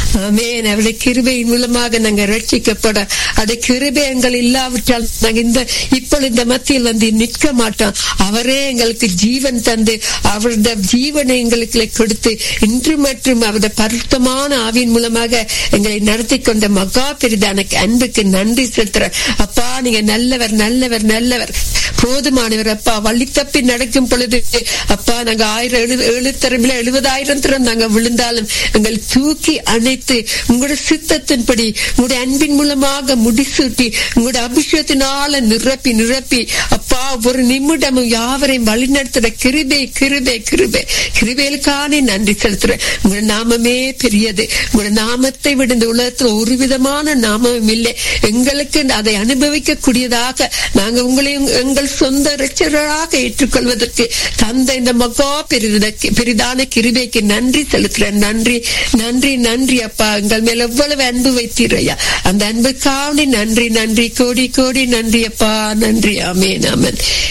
ஆமென் அவருடைய கிருபையின் மூலமாக நாங்க ரட்சிக்கப்பட அது கிருபை எங்கள் இல்லாவிட்டால் நாங்க இந்த இப்பொழுது இந்த மத்தியில் வந்து நிற்க மாட்டோம் அவரே எங்களுக்கு ஜீவன் தந்து அவருடைய ஜீவனை எங்களுக்கு கொடுத்து இன்று மற்றும் அவருடைய பருத்தமான ஆவியின் மூலமாக எங்களை நடத்தி கொண்ட மகா பெரிதான அன்புக்கு நன்றி செலுத்துற அப்பா நீங்க நல்லவர் நல்லவர் நல்லவர் போதுமானவர் அப்பா வழி தப்பி நடக்கும் பொழுது அப்பா நாங்க ஆயிரம் எழு ஏழு தரமில்ல எழுபதாயிரம் தரம் நாங்க விழுந்தாலும் எங்களை தூக்கி அணைத்து உங்களுடைய சித்தத்தின்படி உங்களுடைய அன்பின் மூலமாக முடிசூட்டி உங்களுடைய அபிஷேகத்தினால நிரப்பி நிரப்பி அப்பா ஒரு நிமிடமும் யாவரையும் வழிநடத்துற கிருபை கிருபை கிருபை கிருபைகளுக்கானே நன்றி செலுத்துறேன் உங்களோட நாமமே பெரியது உங்களோட நாமத்தை விட இந்த உலகத்துல ஒரு விதமான நாமமும் இல்லை எங்களுக்கு அதை அனுபவிக்க கூடியதாக நாங்க உங்களை எங்கள் சொந்த ரட்சகராக ஏற்றுக்கொள்வதற்கு தந்த இந்த மகா பெரித பெரிதான கிருபைக்கு நன்றி செலுத்துறேன் நன்றி நன்றி நன்றி அப்பா எங்கள் மேல எவ்வளவு அன்பு வைத்தீரையா அந்த அன்புக்காவணி நன்றி நன்றி கோடி கோடி நன்றி அப்பா நன்றி ஆமேன் ஆமன்